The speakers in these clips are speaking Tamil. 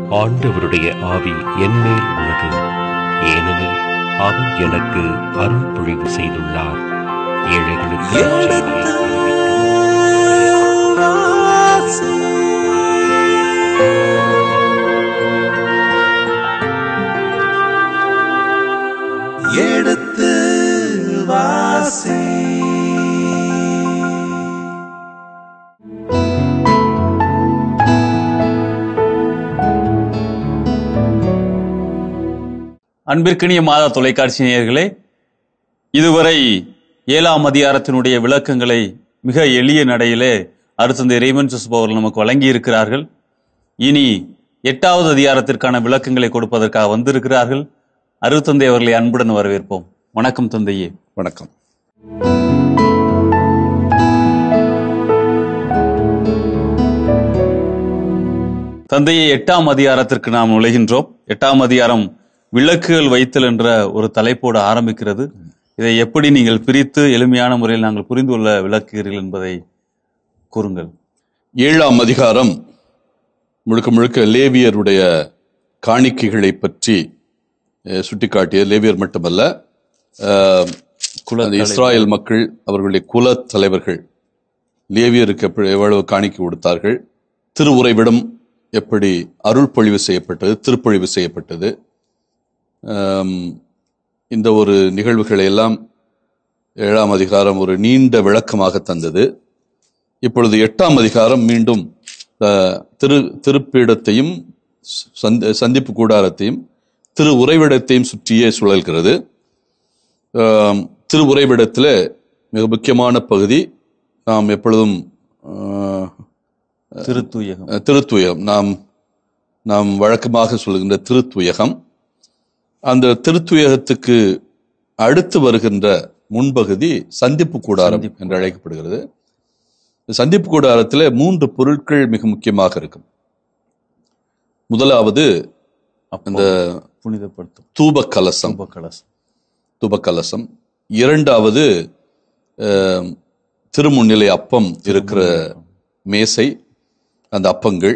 ஆண்டவருடைய ஆவி என்மேல் உள்ளது ஏனெனில் அவர் எனக்கு அருள் பொழிவு செய்துள்ளார் ஏழைகளுக்கு எடுத்து வாசி. எடுத்து வாசி அன்பிற்கினிய மாதா தொலைக்காட்சி நேயர்களே இதுவரை ஏழாம் அதிகாரத்தினுடைய விளக்கங்களை மிக எளிய நடையிலே அருத்தந்தை ரேமன் ஜோசப் அவர்கள் நமக்கு வழங்கி இருக்கிறார்கள் இனி எட்டாவது அதிகாரத்திற்கான விளக்கங்களை கொடுப்பதற்காக வந்திருக்கிறார்கள் அருத்தந்தை அவர்களை அன்புடன் வரவேற்போம் வணக்கம் தந்தையே வணக்கம் தந்தையை எட்டாம் அதிகாரத்திற்கு நாம் நுழைகின்றோம் எட்டாம் அதிகாரம் விளக்குகள் வைத்தல் என்ற ஒரு தலைப்போடு ஆரம்பிக்கிறது இதை எப்படி நீங்கள் பிரித்து எளிமையான முறையில் நாங்கள் புரிந்து கொள்ள விளக்குகிறீர்கள் என்பதை கூறுங்கள் ஏழாம் அதிகாரம் முழுக்க முழுக்க லேவியருடைய காணிக்கைகளை பற்றி அஹ், சுட்டிக்காட்டிய லேவியர் மட்டுமல்ல அஹ், அந்த இஸ்ராயேல் மக்கள் அவர்களுடைய குல தலைவர்கள் லேவியருக்கு எப்படி எவ்வளவு காணிக்கை கொடுத்தார்கள் திருவுறைவிடம் எப்படி அருள் பொழிவு செய்யப்பட்டது திருப்பொழிவு செய்யப்பட்டது ஆம், இந்த ஒரு நிகழ்வுகளை எல்லாம் ஏழாம் அதிகாரம் ஒரு நீண்ட விளக்கமாக தந்தது இப்பொழுது எட்டாம் அதிகாரம் மீண்டும் அஹ், திரு திருப்பீடத்தையும் சந்தி- சந்திப்பு கூடாரத்தையும் திரு உறைவிடத்தையும் சுற்றியே சுழல்கிறது ஆம், திரு உறைவிடத்தில் மிக முக்கியமான பகுதி நாம் எப்பொழுதும் அஹ், திருத்தூயகம் திருத்துயகம் நாம் நாம் வழக்கமாக சொல்லுகின்ற திருத்துயகம் அந்த திருத்துயகத்துக்கு அடுத்து வருகின்ற முன்பகுதி சந்திப்பு கூடாரம் என்று அழைக்கப்படுகிறது இந்த சந்திப்பு கூடாரத்தில் மூன்று பொருட்கள் மிக முக்கியமாக இருக்கும் முதலாவது அந்த புனிதப்படுத்தும் தூப கலசம் சம்ப கலசம் தூப கலசம் இரண்டாவது அஹ், திருமுன்னிலை அப்பம் இருக்கிற மேசை அந்த அப்பங்கள்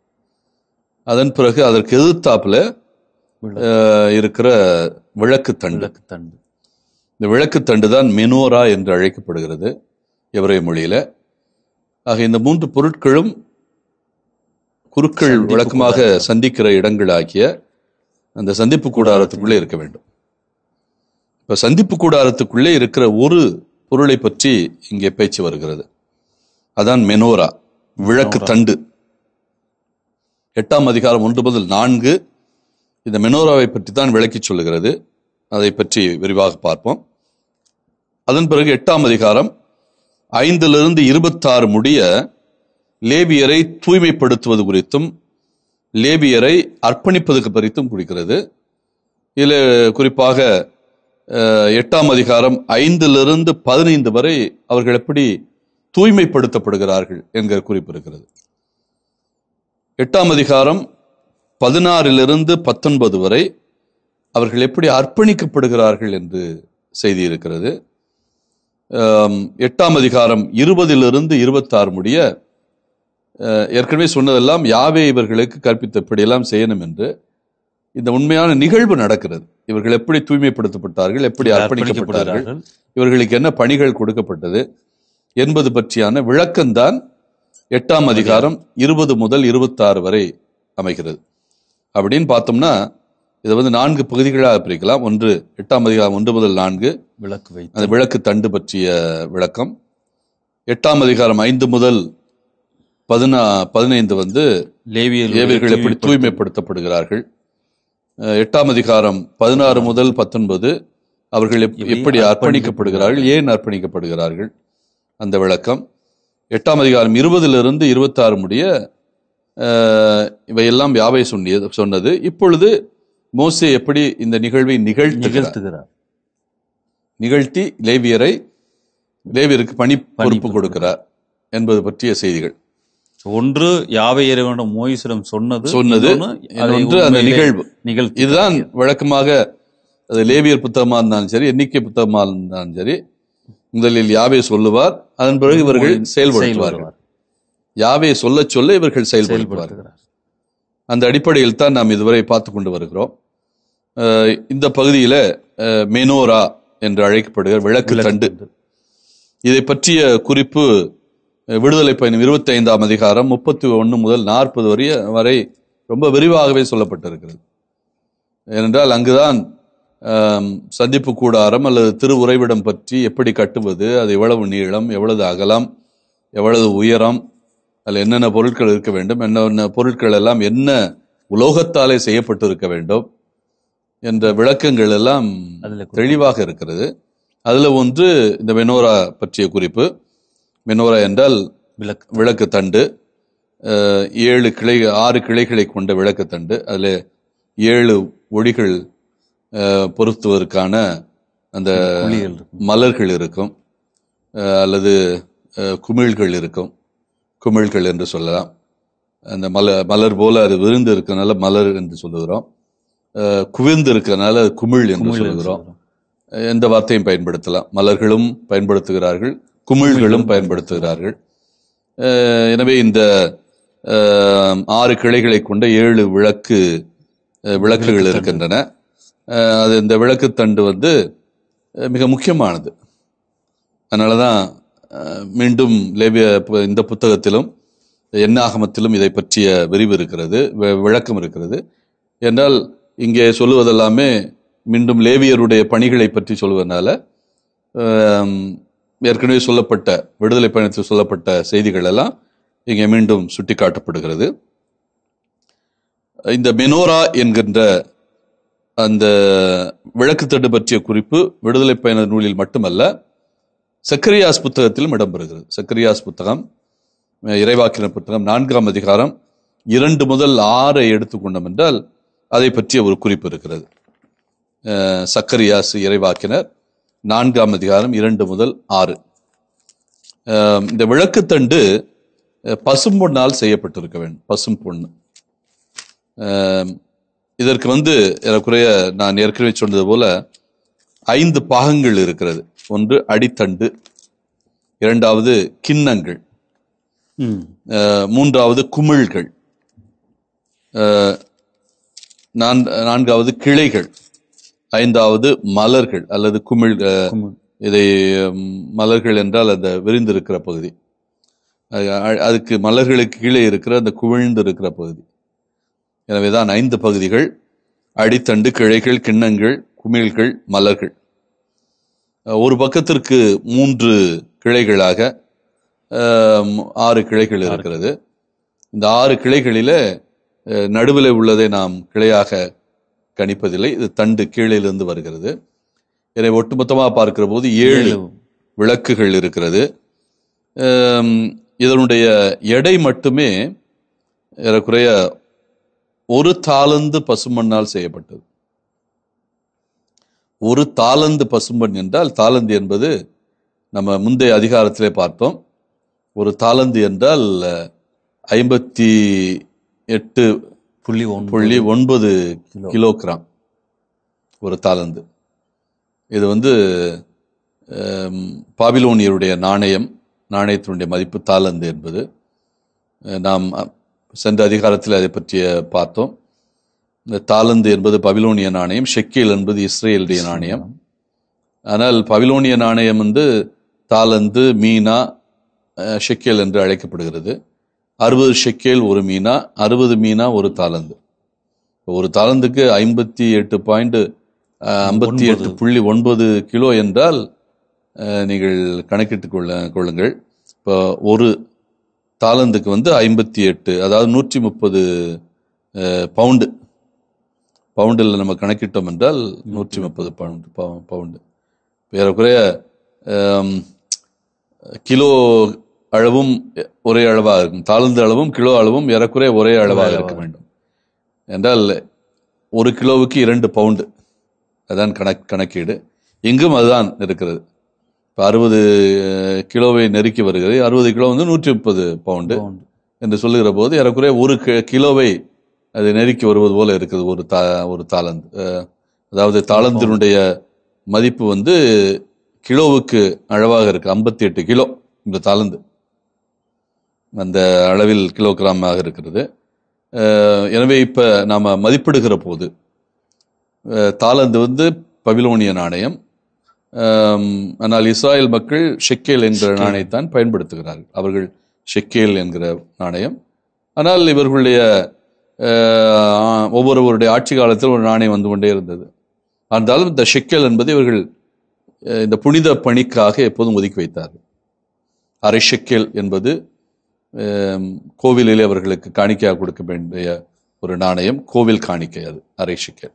அதன் பிறகு அதற்கு எதிர்த்தாப்புல அஹ், இருக்கிற விளக்கு தண்டு விளக்கு தண்டு இந்த விளக்கு தண்டு தான் மெனோரா என்று அழைக்கப்படுகிறது எவரைய மொழியில ஆக இந்த மூன்று பொருட்களும் குருக்கள் சந்திப்பு விளக்கமாக சந்திக்கிற இடங்களாகிய அந்த சந்திப்பு கூடாரத்துக்குள்ளே இருக்க வேண்டும் இப்ப சந்திப்பு கூடாரத்துக்குள்ளே இருக்கிற ஒரு பொருளை பற்றி இங்கே பேச்சு வருகிறது அதான் மெனோரா விளக்கு தண்டு எட்டாம் அதிகாரம் ஒன்று முதல் நான்கு இந்த மெனோராவை பற்றி தான் விளக்கி சொல்லுகிறது அதை பற்றி விரிவாக பார்ப்போம் அதன் பிறகு எட்டாம் அதிகாரம் ஐந்திலிருந்து இருபத்தாறு முடிய லேபியரை தூய்மைப்படுத்துவது குறித்தும் லேபியரை அர்ப்பணிப்பது குறித்தும் குறிக்கிறது இதில் குறிப்பாக அஹ், எட்டாம் அதிகாரம் ஐந்திலிருந்து பதினைந்து வரை அவர்கள் எப்படி தூய்மைப்படுத்தப்படுகிறார்கள் என்கிற குறிப்பு இருக்கிறது எட்டாம் அதிகாரம் பதினாறிலிருந்து பத்தொன்பது வரை அவர்கள் எப்படி அர்ப்பணிக்கப்படுகிறார்கள் என்று செய்தி இருக்கிறது ஆம், எட்டாம் அதிகாரம் இருபதிலிருந்து இருபத்தாறு முடிய அஹ், ஏற்கனவே சொன்னதெல்லாம் யாவே இவர்களுக்கு கற்பித்தபடியெல்லாம் செய்யணும் என்று இந்த உண்மையான நிகழ்வு நடக்கிறது இவர்கள் எப்படி தூய்மைப்படுத்தப்பட்டார்கள் எப்படி அர்ப்பணிக்கப்பட்டார்கள் இவர்களுக்கு என்ன பணிகள் கொடுக்கப்பட்டது என்பது பற்றியான விளக்கம்தான் எட்டாம் அதிகாரம் இருபது முதல் இருபத்தாறு வரை அமைகிறது அப்படின்னு பார்த்தோம்னா இதை வந்து நான்கு பகுதிகளாக பிரிக்கலாம் ஒன்று எட்டாம் அதிகாரம் ஒன்று முதல் நான்கு விளக்கு வைத்து அந்த விளக்கு தண்டு பற்றிய விளக்கம் எட்டாம் அதிகாரம் ஐந்து முதல் பதினா பதினைந்து வந்து லேவியர் ஏவியர்கள் எப்படி தூய்மைப்படுத்தப்படுகிறார்கள் அஹ், எட்டாம் அதிகாரம் பதினாறு முதல் பத்தொன்பது அவர்கள் எப்- இவை எப்படி அர்ப்பணிக்கப்படுகிறார்கள் ஏன் அர்ப்பணிக்கப்படுகிறார்கள் அந்த விளக்கம் எட்டாம் அதிகாரம் இருபதிலிருந்து இருபத்தாறு முடிய அஹ், இவையெல்லாம் யாவை சொன்னியது சொன்னது இப்பொழுது மோசே எப்படி இந்த நிகழ்வை நிகழ்த்துகிறார் நிகழ்த்துகிறார் நிகழ்த்தி லேவியரை லேவியருக்கு பணி பொறுப்பு கொடுக்கிறார். கொடுக்கிறார் என்பது பற்றிய செய்திகள் ஒன்று யாவை இறைவனிடம் மோயிசிடம் சொன்னது சொன்னது இன்னொன்று அதை இன்னொன்று அந்த உண்மையிலே நிகழ்வு நிகழ்த்தி இதுதான் வழக்கமாக அது லேவியர் புத்தகமா இருந்தாலும் சரி எண்ணிக்கை புத்தகமா இருந்தாலும் சரி முதலில் யாவே சொல்லுவார் அதன் பிறகு இவர்கள் செயல்படுத்துவார்கள் செயல்படுவார். யாவே சொல்ல சொல்ல இவர்கள் செயல்படுத்துவார்கள் செயல்படுத்துகிறார் அந்த அடிப்படையில் தான் நாம் இதுவரை பார்த்து கொண்டு வருகிறோம் அஹ், இந்த பகுதியில் மெனோரா என்று அழைக்கப்படுகிற விளக்கு தண்டு இதை பற்றிய குறிப்பு அஹ், விடுதலை பயணம் இருபத்தி ஐந்தாம் அதிகாரம் முப்பத்தி ஒன்று முதல் நாற்பது வரை வரை ரொம்ப விரிவாகவே சொல்லப்பட்டிருக்கிறது ஏனென்றால் அங்குதான் ஆம், சந்திப்பு கூடாரம் அல்லது திரு உறைவிடம் பற்றி எப்படி கட்டுவது அது எவ்வளவு நீளம் எவ்வளவு அகலம் எவ்வளவு உயரம் அதில் என்னென்ன பொருட்கள் இருக்க வேண்டும் என்னென்ன பொருட்கள் எல்லாம் என்ன உலோகத்தாலே செய்யப்பட்டு இருக்க வேண்டும் என்ற விளக்கங்கள் எல்லாம் அதுல குறிப்பு. தெளிவாக இருக்கிறது அதுல ஒன்று இந்த மெனோரா பற்றிய குறிப்பு மெனோரா என்றால் விளக்கு விளக்கு தண்டு அஹ், ஏழு கிளை ஆறு கிளைகளை கொண்ட விளக்கு தண்டு அதில் ஏழு ஒளிகள் அஹ், பொருத்துவதற்கான அந்த புள்ளிகள் இருக்கும். மலர்கள் இருக்கும் அஹ், அல்லது அஹ், குமிழ்கள் இருக்கும் குமிழ்கள் என்று சொல்லலாம் அந்த மலர் மலர் போல அது விருந்து இருக்கனால மலர் என்று சொல்லுகிறோம் அஹ், குவிந்து இருக்கனால அது குமிழ் என்று குமிழ் என்று சொல்லுகிறோம் சொல்றோம். எந்த வார்த்தையும் பயன்படுத்தலாம் மலர்களும் பயன்படுத்துகிறார்கள் குமிழ்களும் பயன்படுத்துகிறார்கள் அஹ் எனவே இந்த அஹ், ஆறு கிளைகளை கொண்ட ஏழு விளக்கு அஹ், விளக்குகள் இருக்கின்றன அஹ், அது இந்த விளக்குத்தண்டு வந்து அஹ், மிக முக்கியமானது அதனால தான் அஹ், மீண்டும் லேபிய பு- இந்த புத்தகத்திலும் எண்ணாகமத்திலும் இதை பற்றிய விரிவு இருக்கிறது வி- விளக்கம் இருக்கிறது என்றால் இங்கே சொல்லுவதெல்லாமே மீண்டும் லேவியருடைய பணிகளை பற்றி சொல்வதனால ஆம், ஏற்கனவே சொல்லப்பட்ட விடுதலை பயணத்தில் சொல்லப்பட்ட செய்திகள் எல்லாம் இங்கே மீண்டும் சுட்டிக்காட்டப்படுகிறது இந்த மெனோரா என்கின்ற அந்த விளக்குத்தட்டு பற்றிய குறிப்பு விடுதலை பயண நூலில் மட்டுமல்ல சக்கரியாஸ் புத்தகத்திலும் இடம்பெறுகிறது சக்கரியாஸ் புத்தகம் அஹ், இறைவாக்கினர் புத்தகம் நான்காம் அதிகாரம் இரண்டு முதல் ஆறை எடுத்துக்கொண்டோம் என்றால் அதை பற்றிய ஒரு குறிப்பு இருக்கிறது அஹ், சக்கரியாஸ் இறைவாக்கினர் நான்காம் அதிகாரம் இரண்டு முதல் ஆறு அஹ், இந்த விளக்குத்தண்டு அஹ், பசும்பொன்னால் செய்யப்பட்டிருக்க வேண்டும் பசும் பொண்ணு அஹ், இதற்கு வந்து ஏறக்குறைய நான் ஏற்கனவே சொன்னது போல ஐந்து பாகங்கள் இருக்கிறது ஒன்று அடித்தண்டு இரண்டாவது கிண்ணங்கள் ம். அஹ், மூன்றாவது குமிழ்கள் அஹ், நான்- நான்காவது கிளைகள் ஐந்தாவது மலர்கள் அல்லது குமிழ் அஹ், குமிழ். இதை ம், மலர்கள் என்றால் அந்த விரிந்திருக்கிற பகுதி அது- அ- அதுக்கு மலர்களுக்கு கீழே இருக்கிற அந்த குவிழ்ந்து இருக்கிற பகுதி எனவேதான் ஐந்து பகுதிகள் அடித்தண்டு கிளைகள் கிண்ணங்கள் குமிழ்கள் மலர்கள் அஹ், ஒரு பக்கத்திற்கு மூன்று கிளைகளாக அஹ், ஆறு கிளைகள் இருக்கிறது இந்த ஆறு கிளைகளில அஹ், நடுவில் உள்ளதை நாம் கிளையாக கணிப்பதில்லை இது தண்டு கீழிலிருந்து வருகிறது எனவே ஒட்டுமொத்தமாக பார்க்கிற போது ஏழு விளக்குகள் இருக்கிறது அம், இதனுடைய எடை மட்டுமே ஏறக்குறைய ஒரு தாளந்து பசுமண்ணால் செய்யப்பட்டது ஒரு தாளந்து பசும்பொன் என்றால் தாளந்து என்பது நம்ம முந்தைய அதிகாரத்திலே பார்த்தோம் ஒரு தாளந்து என்றால் ஐம்பத்தி எட்டு புள்ளி ஒன்று புள்ளி ஒன்பது கிலோ. கிலோகிராம் ஒரு தாளந்து இது வந்து அம், பாபிலோனியருடைய நாணயம் நாணயத்தினுடைய மதிப்பு தாளந்து என்பது அஹ், நாம் அ, சென்ற அதிகாரத்தில் அதை பற்றிய பார்த்தோம் இந்த தாளந்து என்பது பபிலோனிய நாணயம் ஷெக்கேல் என்பது இஸ்ரேலுடைய நாணயம் ஆனால் பபிலோனிய நாணயம் வந்து தாளந்து மீனா அஹ், ஷெக்கேல் என்று அழைக்கப்படுகிறது அறுபது ஷெக்கேல் ஒரு மீனா அறுபது மீனா ஒரு தாளந்து ஒரு தாளந்துக்கு ஐம்பத்தி எட்டு பாயிண்ட் ஐம்பத்தி எட்டு புள்ளி ஒன்பது கிலோ என்றால் அஹ், நீங்கள் கணக்கிட்டுக் கொள்ள கொள்ளுங்கள் இப்போ ஒரு தாளந்துக்கு வந்து ஐம்பத்தி எட்டு அதாவது நூற்றி முப்பது பவுண்டு பவுண்டில் நம்ம கணக்கிட்டோம் என்றால் நூற்றி முப்பது பவுண்டு பவு- பவுண்டு ஏறக்குறைய ஆம், கிலோ அளவும் ஒரே அளவாக இருக்கும் தாழ்ந்த அளவும் கிலோ அளவும் ஏறக்குறைய ஒரே அளவாக இருக்க வேண்டும் என்றால் ஒரு கிலோவுக்கு இரண்டு பவுண்டு அதான் கணக் கணக்கீடு இங்கும் அதுதான் இருக்கிறது இப்போ அறுபது கிலோவை நெருக்கி வருகிறது அறுபது கிலோ வந்து நூற்றி முப்பது பவுண்டு பவுண்டு. என்று சொல்லுகிற போது ஏறக்குறைய ஒரு கி- கிலோவை அது நெருக்கி வருவது போல இருக்குது ஒரு தா ஒரு தாளந்து அஹ், அதாவது தாளந்தினுடைய மதிப்பு வந்து கிலோவுக்கு அளவாக இருக்கு ஐம்பத்தி எட்டு கிலோ இந்த தாளந்து அந்த அளவில் கிலோகிராமாக இருக்கிறது அஹ், எனவே இப்ப நாம மதிப்பிடுகிற போது அஹ், தாலந்து வந்து பபிலோனிய நாணயம் ஆம், ஆனால் இஸ்ராயல் மக்கள் ஷெக்கேல் என்கிற நாணயத்தான் பயன்படுத்துகிறார்கள் அவர்கள் ஷெக்கேல் என்கிற நாணயம் ஆனால் இவர்களுடைய அஹ், ஒவ்வொருவருடைய ஆட்சி காலத்தில் ஒரு நாணயம் வந்து கொண்டே இருந்தது ஆனாலும் இந்த ஷெக்கேல் என்பது இவர்கள் அஹ், இந்த புனித பணிக்காக எப்போதும் ஒதுக்கி வைத்தார்கள் அரை ஷெக்கேல் என்பது அஹ், கோவிலிலே அவர்களுக்கு காணிக்கையாக கொடுக்க வேண்டிய ஒரு நாணயம் கோவில் காணிக்கை அது அரை ஷெக்கேல்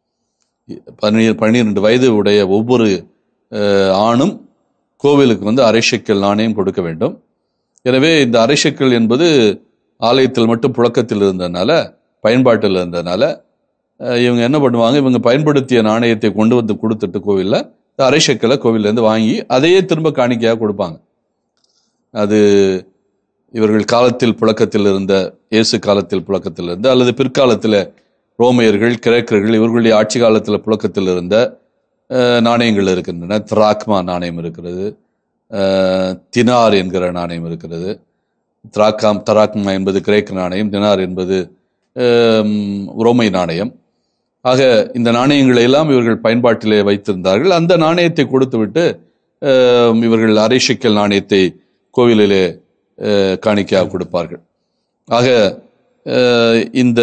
பன்னிர பன்னிரெண்டு வயது உடைய ஒவ்வொரு அஹ், ஆணும் கோவிலுக்கு வந்து அரைஷக்கல் நாணயம் கொடுக்க வேண்டும் எனவே இந்த அரைஷக்கல் என்பது ஆலயத்தில் மட்டும் புழக்கத்தில் இருந்ததுனால பயன்பாட்டில் இருந்ததுனால அஹ், இவங்க என்ன பண்ணுவாங்க இவங்க பயன்படுத்திய நாணயத்தை கொண்டு வந்து கொடுத்துட்டு கோவிலில் இந்த அரைஷக்கலை கோவிலேருந்து வாங்கி அதையே திரும்ப காணிக்கையாக கொடுப்பாங்க அது இவர்கள் காலத்தில் புழக்கத்தில் இருந்த இயேசு காலத்தில் புழக்கத்தில் இருந்த அல்லது பிற்காலத்தில் ரோமையர்கள் கிரேக்கர்கள் இவர்களுடைய ஆட்சி காலத்தில் புழக்கத்தில் இருந்த அஹ், நாணயங்கள் இருக்கின்றன திராக்மா நாணயம் இருக்கிறது அஹ், தினார் என்கிற நாணயம் இருக்கிறது திராக்காம் தராக்மா என்பது கிரேக்க நாணயம் தினார் என்பது அஹ், ரோமை நாணயம் ஆக இந்த நாணயங்களை எல்லாம் இவர்கள் பயன்பாட்டிலே வைத்திருந்தார்கள் அந்த நாணயத்தை கொடுத்துவிட்டு அஹ், இவர்கள் அரைஷிக்கல் நாணயத்தை கோவிலிலே அஹ், காணிக்கையாக கொடுப்பார்கள் ஆக அஹ், இந்த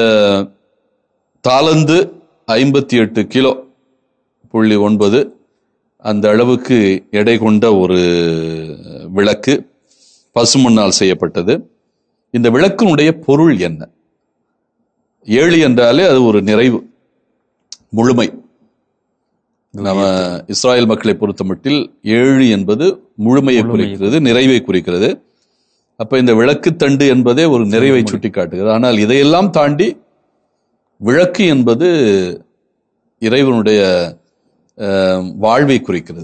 தாளந்து ஐம்பத்தி எட்டு கிலோ புள்ளி ஒன்பது அந்த அளவுக்கு எடை கொண்ட ஒரு விளக்கு பசுமண்ணால் செய்யப்பட்டது இந்த விளக்கினுடைய பொருள் என்ன ஏழு என்றாலே அது ஒரு நிறைவு முழுமை நம்ம இஸ்ராயல் மக்களை பொறுத்தமட்டில் ஏழு என்பது முழுமையை முழுமையை குறிக்கிறது நிறைவை குறிக்கிறது அப்ப இந்த விளக்குத்தண்டு என்பதே ஒரு நிறைவை சுட்டி காட்டுகிறது ஆனால் இதையெல்லாம் தாண்டி விளக்கு என்பது இறைவனுடைய அஹ், வாழ்வை குறிக்கிறது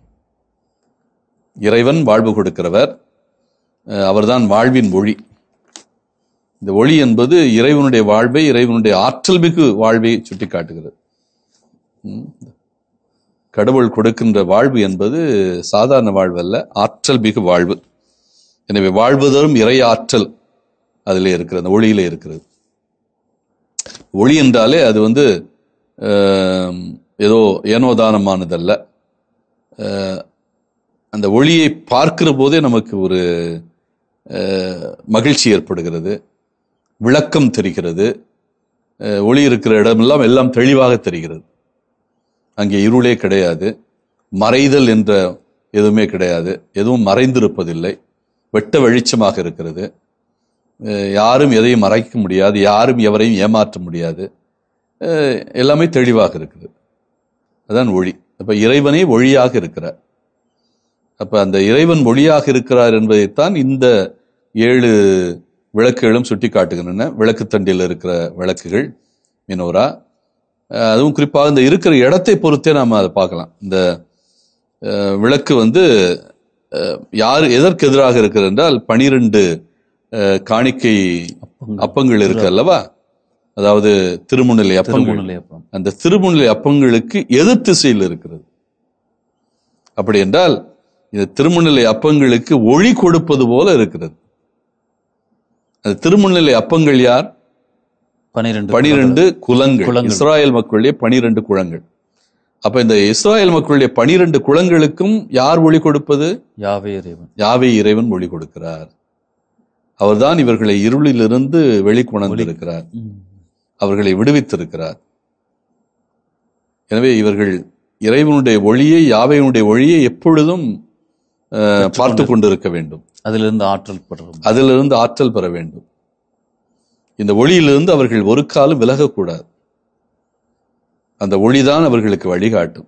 இறைவன் வாழ்வு கொடுக்கிறவர் அஹ், அவர்தான் வாழ்வின் ஒளி இந்த ஒளி என்பது இறைவனுடைய வாழ்வை இறைவனுடைய ஆற்றல் மிகு வாழ்வை சுட்டி காட்டுகிறது ம். கடவுள் கொடுக்கின்ற வாழ்வு என்பது சாதாரண வாழ்வு அல்ல ஆற்றல் மிகு வாழ்வு எனவே வாழ்வதரும் இறை ஆற்றல் அதிலே இருக்கிறது அந்த ஒளியிலே இருக்கிறது ஒளி என்றாலே அது வந்து ஆம், ஏதோ ஏனோதானமானதல்ல அஹ், அந்த ஒளியை பார்க்கிற போதே நமக்கு ஒரு அஹ், மகிழ்ச்சி ஏற்படுகிறது விளக்கம் தெரிகிறது அஹ், ஒளி இருக்கிற இடமெல்லாம் எல்லாம் தெளிவாக தெரிகிறது அங்கே இருளே கிடையாது மறைதல் என்ற எதுவுமே கிடையாது எதுவும் மறைந்திருப்பதில்லை வெட்ட வெளிச்சமாக இருக்கிறது அஹ் யாரும் எதையும் மறைக்க முடியாது யாரும் எவரையும் ஏமாற்ற முடியாது அஹ் எல்லாமே தெளிவாக இருக்குது அதான் ஒளி அப்ப இறைவனே ஒளியாக இருக்கிறார் அப்ப அந்த இறைவன் ஒளியாக இருக்கிறார் என்பதைத்தான் இந்த ஏழு விளக்குகளும் சுட்டி காட்டுகின்றன விளக்குத்தண்டில் இருக்கிற விளக்குகள் மினோரா அஹ் அதுவும் குறிப்பாக இந்த இருக்கிற இடத்தை பொறுத்தே நாம அதை பார்க்கலாம் இந்த அஹ், விளக்கு வந்து அஹ், யார் எதற்கு எதிராக இருக்கிறது என்றால் பனிரெண்டு காணிக்கை அப்பங்கள் இருக்கு அல்லவா அதாவது திருமுன்னிலை அப்பங்கள் திருமுன்னிலை அப்பம் அந்த திருமுன்னிலை அப்பங்களுக்கு எதிர் திசையில் இருக்கிறது அப்படி என்றால் இந்த திருமுன்னிலை அப்பங்களுக்கு ஒளி கொடுப்பது போல இருக்கிறது அந்த திருமுன்னிலை அப்பங்கள் யார் பனிரெண்டு பனிரெண்டு குலங்கள் குலங்கள். இஸ்ராயேல் மக்களுடைய பனிரெண்டு குலங்கள் அப்ப இந்த இஸ்ராயேல் மக்களுடைய பனிரெண்டு குலங்களுக்கும் யார் ஒளி கொடுப்பது யாவே இறைவன் யாவே இறைவன் ஒளி கொடுக்கிறார் அவர்தான் இவர்களை இருளிலிருந்து வெளிக்கொணர்ந்திருக்கிறார் ம். அவர்களை விடுவித்திருக்கிறார் எனவே இவர்கள் இறைவனுடைய ஒளியை யாவையினுடைய ஒளியை எப்பொழுதும் அஹ், பார்த்து கொண்டிருக்க வேண்டும் அதிலிருந்து ஆற்றல் பெறும் அதிலிருந்து ஆற்றல் பெற வேண்டும் இந்த ஒளியிலிருந்து அவர்கள் ஒரு காலம் விலகக்கூடாது அந்த ஒளிதான் அவர்களுக்கு வழிகாட்டும்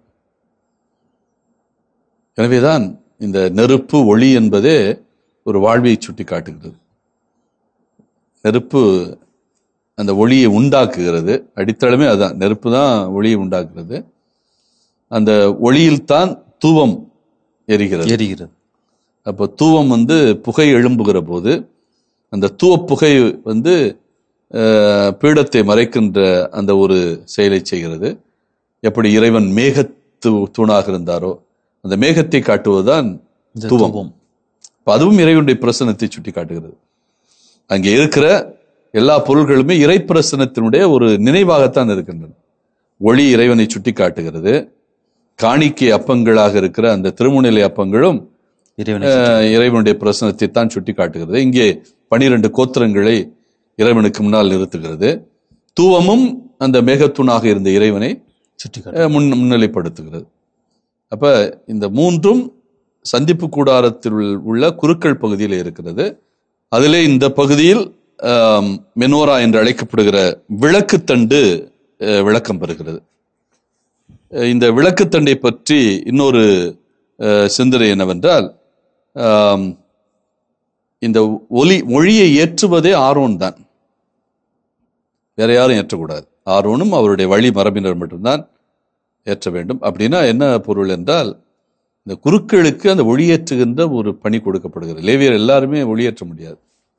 எனவேதான் இந்த நெருப்பு ஒளி என்பதே ஒரு வாழ்வை சுட்டி காட்டுகிறது நெருப்பு அந்த ஒளியை உண்டாக்குகிறது அடித்தளமே அதான் நெருப்பு தான் ஒளியை உண்டாக்குறது அந்த ஒளியில்தான் தூவம் எரிகிறது எரிகிறது அப்போ தூவம் வந்து புகை எழும்புகிற போது அந்த தூவ புகை வந்து அஹ், பீடத்தை மறைக்கின்ற அந்த ஒரு செயலை செய்கிறது எப்படி இறைவன் மேகத்து தூணாக இருந்தாரோ அந்த மேகத்தை காட்டுவதுதான் இந்த தூவம். தூவம் அப்ப அதுவும் இறைவனுடைய பிரசனத்தை சுட்டி காட்டுகிறது அங்கே இருக்கிற எல்லா பொருள்களுமே இறைப்பிரசனத்தினுடைய ஒரு நினைவாகத்தான் இருக்கின்றன ஒளி இறைவனை சுட்டி காட்டுகிறது காணிக்கை அப்பங்களாக இருக்கிற அந்த திருமுநிலை அப்பங்களும் இறைவனை அஹ், இறைவனுடைய பிரசனத்தை தான் சுட்டி காட்டுகிறது இங்கே பனிரெண்டு கோத்திரங்களை இறைவனுக்கு முன்னால் நிறுத்துகிறது தூவமும் அந்த மேகத்தூணாக இருந்த இறைவனை சுட்டி அஹ், முன் முன்னிலைப்படுத்துகிறது அப்ப இந்த மூன்றும் சந்திப்பு கூடாரத்தில் உள்ள குருக்கள் பகுதியில் இருக்கிறது அதிலே இந்த பகுதியில் ஆம், மெனோரா என்று அழைக்கப்படுகிற விளக்குத்தண்டு அஹ், விளக்கம் பெறுகிறது அஹ், இந்த விளக்குத்தண்டை பற்றி இன்னொரு அஹ், சிந்தனை என்னவென்றால் ஆம், இந்த ஒலி மொழியை ஏற்றுவதே ஆரோன் தான் வேற யாரும் ஏற்றக்கூடாது ஆரோனும் அவருடைய வழி மரபினர் மட்டும்தான் ஏற்ற வேண்டும் அப்படின்னா என்ன பொருள் என்றால் இந்த குருக்களுக்கு அந்த ஒளியேற்றுகின்ற ஒரு பணி கொடுக்கப்படுகிறது லேவியர் எல்லாருமே ஒளியேற்ற முடியாது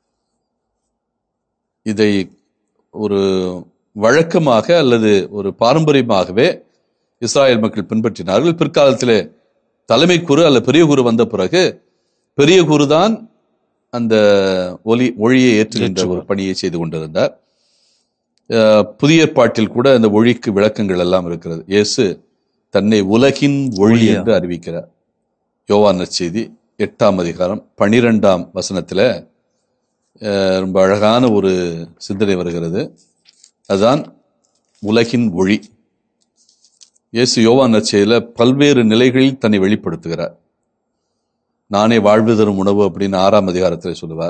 இதை ஒரு வழக்கமாக அல்லது ஒரு பாரம்பரியமாகவே இஸ்ராயல் மக்கள் பின்பற்றினார்கள் பிற்காலத்திலே தலைமை குரு அல்ல பெரிய குரு வந்த பிறகு பெரிய குரு தான் அந்த ஒலி ஒளியை ஏற்றுகின்ற ஒரு பணியை செய்து கொண்டிருந்தார் அஹ், புதிய ஏற்பாட்டில் கூட அந்த ஒளிக்கு விளக்கங்கள் எல்லாம் இருக்கிறது இயேசு தன்னை உலகின் ஒளி ஒளியா. என்று அறிவிக்கிறார் யோவான் நற்செய்தி எட்டாம் அதிகாரம் பனிரெண்டாம் வசனத்துல அஹ், ரொம்ப அழகான ஒரு சிந்தனை வருகிறது அதுதான் உலகின் ஒளி இயேசு யோவான் நற்செய்தியில பல்வேறு நிலைகளில் தன்னை வெளிப்படுத்துகிறார் நானே வாழ்வு தரும் உணவு அப்படின்னு ஆறாம் அதிகாரத்தில் சொல்லுவார்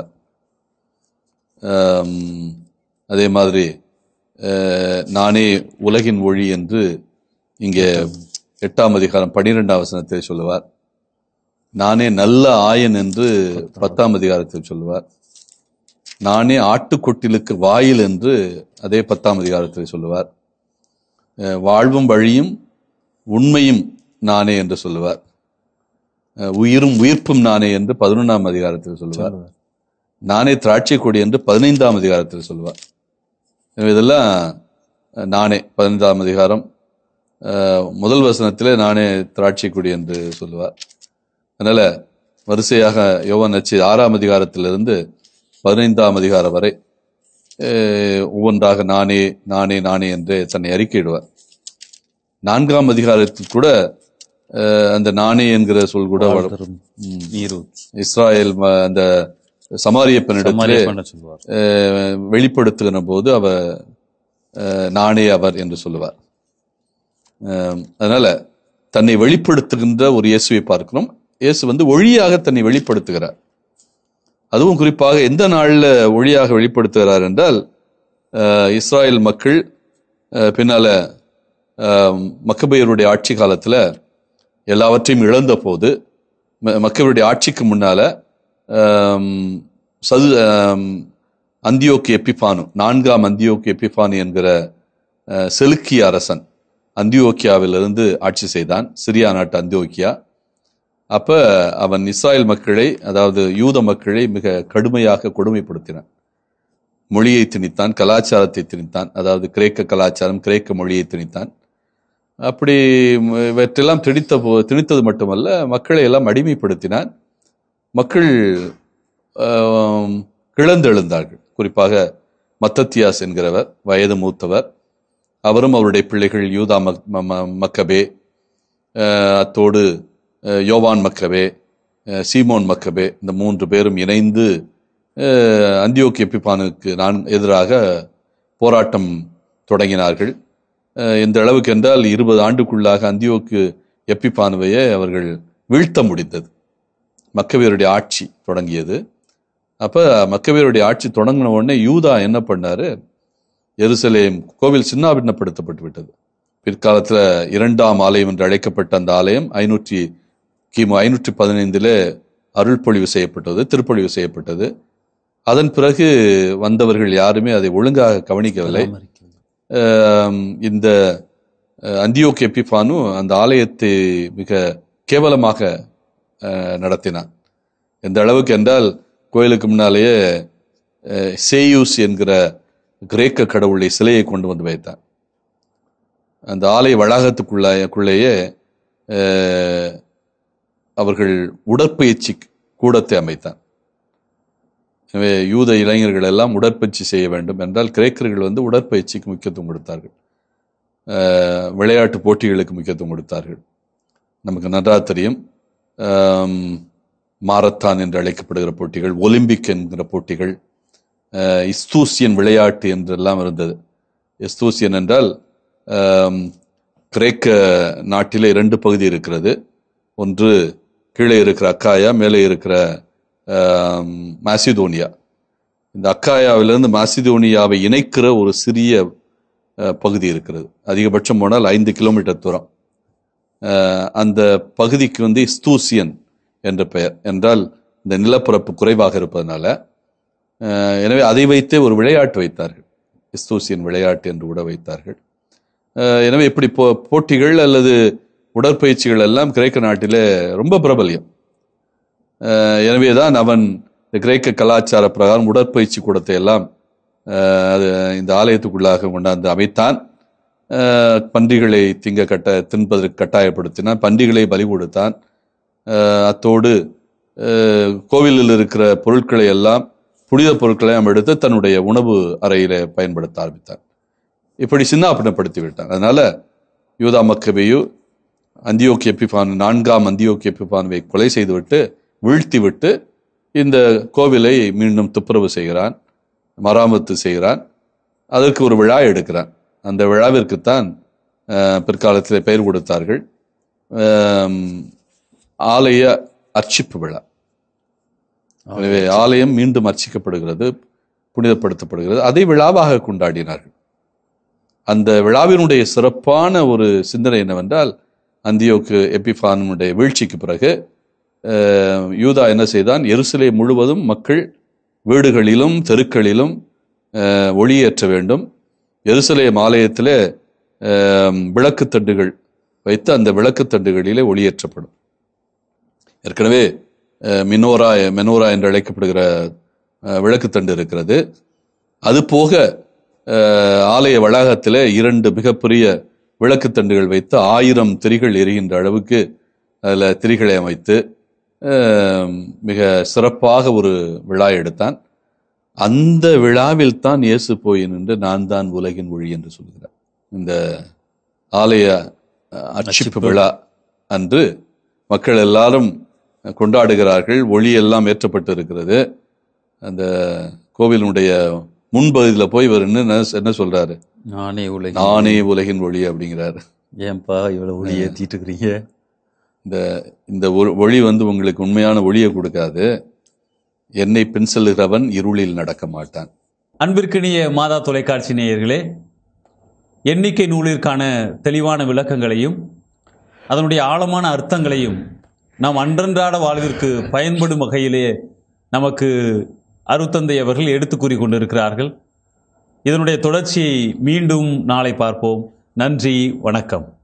ஆம், அதே மாதிரி அஹ், நானே உலகின் ஒளி என்று இங்கே எட்டாம் அதிகாரம் பனிரெண்டாம் வசனத்தில் சொல்லுவார் நானே நல்ல ஆயன் என்று பத்தாம் அதிகாரத்தில் சொல்லுவார் நானே ஆட்டுக்கொட்டிலுக்கு வாயில் என்று அதே பத்தாம் அதிகாரத்தில் சொல்லுவார் அஹ், வாழ்வும் வழியும் உண்மையும் நானே என்று சொல்லுவார் அஹ், உயிரும் உயிர்ப்பும் நானே என்று பதினொன்றாம் அதிகாரத்தில் சொல்லுவார் நானே திராட்சை கொடி என்று பதினைந்தாம் அதிகாரத்தில் சொல்லுவார் எனவே இதெல்லாம் அஹ், நானே பதினைந்தாம் அதிகாரம் அஹ், முதல் வசனத்திலே நானே திராட்சை கொடி என்று சொல்லுவார் அதனால வரிசையாக யோவான் நச்சு ஆறாம் அதிகாரத்திலிருந்து பதினைந்தாம் அதிகாரம் வரை அஹ், ஒவ்வொன்றாக நானே நானே நானே என்று தன்னை அறிக்கையிடுவார் நான்காம் அதிகாரத்தில் கூட அஹ், அந்த நானே என்கிற சொல் கூட வரும். தரும் ம். நீரூற்று இஸ்ராயேல் ம- அந்த சமாரிய பெண்ணிடத்திலே சமாரிய பண்ண சொல்வார் அஹ், வெளிப்படுத்துகிற போது அவ அஹ், நானே அவர் என்று சொல்லுவார் அஹ், அதனால தன்னை வெளிப்படுத்துகின்ற ஒரு இயேசுவை பார்க்கிறோம் இயேசு வந்து ஒளியாக தன்னை வெளிப்படுத்துகிறார் அதுவும் குறிப்பாக எந்த நாள்ல ஒளியாக வெளிப்படுத்துகிறார் என்றால் அஹ், இஸ்ராயேல் மக்கள் அஹ், பின்னால அஹ், மக்கபேயருடைய ஆட்சி காலத்துல எல்லாவற்றையும் இழந்த போது ம- மக்களுடைய ஆட்சிக்கு முன்னால ஆம், சது ஆம், அந்தியோக்கு எப்பிபானு நான்காம் அந்தியோக்கு எப்பிபானு என்கிற அஹ், செலுக்கிய அரசன் அந்தியோக்கியாவிலிருந்து ஆட்சி செய்தான் சிரியா நாட்டு அந்தியோக்கியா அப்ப அவன் இஸ்ராயல் மக்களை அதாவது யூத மக்களை மிக கடுமையாக கொடுமைப்படுத்தினான் மொழியை திணித்தான் கலாச்சாரத்தை திணித்தான் அதாவது கிரேக்க கலாச்சாரம் கிரேக்க மொழியை திணித்தான் அப்படி ம- இவற்றெல்லாம் திணித்த போ திணித்தது மட்டுமல்ல மக்களை எல்லாம் அடிமைப்படுத்தினான் மக்கள் ஆம், கிளந்தெழுந்தார்கள் குறிப்பாக மத்தத்தியாஸ் என்கிறவர் வயது மூத்தவர் அவரும் அவருடைய பிள்ளைகள் யூதா மக் ம- ம- மக்கபே அஹ், அத்தோடு அஹ், யோவான் மக்கபே அஹ், சீமோன் மக்கபே இந்த மூன்று பேரும் இணைந்து அஹ், அந்தியோக்கு எப்பிப்பானுக்கு நான் எதிராக போராட்டம் தொடங்கினார்கள் அஹ், எந்த அளவுக்கு என்றால் இருபது ஆண்டுக்குள்ளாக அந்தியோக்கு எப்பிப்பானுவையே அவர்கள் வீழ்த்த முடிந்தது மக்கவேருடைய ஆட்சி தொடங்கியது அப்ப மக்கவேருடைய ஆட்சி தொடங்கின உடனே யூதா என்ன பண்ணாரு எருசலேம் கோவில் சின்னாபின்னப்படுத்தப்பட்டு விட்டது பிற்காலத்துல இரண்டாம் ஆலயம் என்று அழைக்கப்பட்ட அந்த ஆலயம் ஐநூற்றி கிமு ஐநூற்றி பதினைந்தில் அருள்பொழிவு செய்யப்பட்டது திருப்பொழிவு செய்யப்பட்டது அதன் பிறகு வந்தவர்கள் யாருமே அதை ஒழுங்காக கவனிக்கவில்லை ஆம், இந்த அஹ், அந்தியோக் எப்பிஃபானு அந்த ஆலயத்தை மிக கேவலமாக அஹ், நடத்தினான் எந்த அளவுக்கு என்றால் கோயிலுக்கு முன்னாலேயே அஹ், சேயூஸ் என்கிற கிரேக்க கடவுளை சிலையை கொண்டு வந்து வைத்தான் அந்த ஆலய வளாகத்துக்குள்ளேயே அவர்கள் உடற்பயிற்சி கூடத்தை அமைத்தான் எனவே யூத இளைஞர்கள் எல்லாம் உடற்பயிற்சி செய்ய வேண்டும் என்றால் கிரேக்கர்கள் வந்து உடற்பயிற்சிக்கு முக்கியத்துவம் கொடுத்தார்கள் அஹ், விளையாட்டு போட்டிகளுக்கு முக்கியத்துவம் கொடுத்தார்கள் நமக்கு நன்றாக தெரியும் ஆம், மாரத்தான் என்று அழைக்கப்படுகிற போட்டிகள் ஒலிம்பிக் என்கிற போட்டிகள் அஹ், இஸ்தூசியன் விளையாட்டு என்றெல்லாம் இருந்தது இஸ்தூசியன் என்றால் ஆம், கிரேக்க நாட்டிலே இரண்டு பகுதி இருக்கிறது ஒன்று கீழே இருக்கிற அக்காயா மேலே இருக்கிற ஆம், மாசிதோனியா இந்த அக்காயாவிலிருந்து மாசிதோனியாவை இணைக்கிற ஒரு சிறிய அஹ், பகுதி இருக்கிறது அதிகபட்சம் போனால் ஐந்து கிலோமீட்டர் தூரம் அஹ், அந்த பகுதிக்கு வந்து இஸ்தூசியன் என்ற பெயர் என்றால் இந்த நிலப்பரப்பு குறைவாக இருப்பதனால அஹ், எனவே அதை வைத்தே ஒரு விளையாட்டு வைத்தார்கள் இஸ்தூசியன் விளையாட்டு என்று கூட வைத்தார்கள் அஹ், எனவே இப்படி போ போட்டிகள் அல்லது உடற்பயிற்சிகள் எல்லாம் கிரேக்க நாட்டிலே ரொம்ப பிரபல்யம் அஹ், எனவேதான் அவன் இந்த கிரேக்க கலாச்சார பிரகாரம் உடற்பயிற்சி கூடத்தை எல்லாம் அஹ், அது இந்த ஆலயத்துக்குள்ளாக கொண்டாந்து அமைத்தான் அஹ், பன்றிகளை திங்க கட்ட தின்பதற்கு கட்டாயப்படுத்தினான் பன்றிகளை பலி கொடுத்தான் அஹ், அத்தோடு அஹ், கோவிலில் இருக்கிற பொருட்களை எல்லாம் புனித பொருட்களை அவன் எடுத்து தன்னுடைய உணவு அறையில பயன்படுத்த ஆரம்பித்தான் இப்படி சின்னாப்பனப்படுத்தி விட்டான் அதனால யூதா மக்கபேயு அந்தியோக்கி எப்பிபான் நான்காம் அந்தியோக்கி எப்பிபானுவை கொலை செய்துவிட்டு வீழ்த்தி விட்டு இந்த கோவிலை மீண்டும் துப்புரவு செய்கிறான் மராமத்து செய்கிறான் அதற்கு ஒரு விழா எடுக்கிறான் அந்த விழாவிற்குத்தான் அஹ், பிற்காலத்தில் பெயர் கொடுத்தார்கள் ஆம், ஆலய அர்ச்சிப்பு விழா எனவே ஆலயம் மீண்டும் அர்ச்சிக்கப்படுகிறது புனிதப்படுத்தப்படுகிறது அதை விழாவாக கொண்டாடினார்கள் அந்த விழாவினுடைய சிறப்பான ஒரு சிந்தனை என்னவென்றால் அந்தியோக்கு எப்பிஃபானுடைய வீழ்ச்சிக்கு பிறகு அஹ், யூதா என்ன செய்தான் எருசலே முழுவதும் மக்கள் வீடுகளிலும் தெருக்களிலும் அஹ், ஒளியேற்ற வேண்டும் எருசலேம் ஆலயத்திலே அஹ், விளக்குத்தண்டுகள் வைத்து அந்த விளக்குத்தண்டுகளிலே ஒளியேற்றப்படும் ஏற்கனவே அஹ், மினோரா மெனோரா என்று அழைக்கப்படுகிற அஹ், விளக்குத்தண்டு இருக்கிறது அது போக அஹ், ஆலய வளாகத்திலே இரண்டு மிகப்பெரிய விளக்குத்தண்டுகள் வைத்து ஆயிரம் திரிகள் எரிகின்ற அளவுக்கு அதில் திரிகளை அமைத்து அஹ், மிக சிறப்பாக ஒரு விழா எடுத்தான் அந்த விழாவில் தான் இயேசு போய் நின்று நான் தான் உலகின் ஒளி என்று சொல்கிறார் இந்த ஆலய அஹ், அர்ச்சிப்பு விழா அன்று மக்கள் எல்லாரும் கொண்டாடுகிறார்கள் ஒளி எல்லாம் ஏற்றப்பட்டு இருக்கிறது அந்த கோவிலினுடைய முன்பகுதியில் போய் இவர் என்ன என்ன சொல்றாரு நானே உலக நானே உலகின் ஒளி அப்படிங்கிறாரு ஏன்பா இவ்வளவு ஒளி ஏத்திட்டு இருக்கிறீங்க இந்த இந்த ஒ- ஒளி வந்து உங்களுக்கு உண்மையான ஒளியை கொடுக்காது என்னை பின் செல்லுகிறவன் இருளில் நடக்க மாட்டான் அன்பிற்கினிய மாதா தொலைக்காட்சி நேயர்களே எண்ணிக்கை நூலிற்கான தெளிவான விளக்கங்களையும் அதனுடைய ஆழமான அர்த்தங்களையும் நாம் அன்றன்றாட வாழ்விற்கு பயன்படும் வகையிலே நமக்கு அருத்தந்தை அவர்கள் எடுத்து கூறி கொண்டிருக்கிறார்கள் இதனுடைய தொடர்ச்சியை மீண்டும் நாளை பார்ப்போம் நன்றி வணக்கம்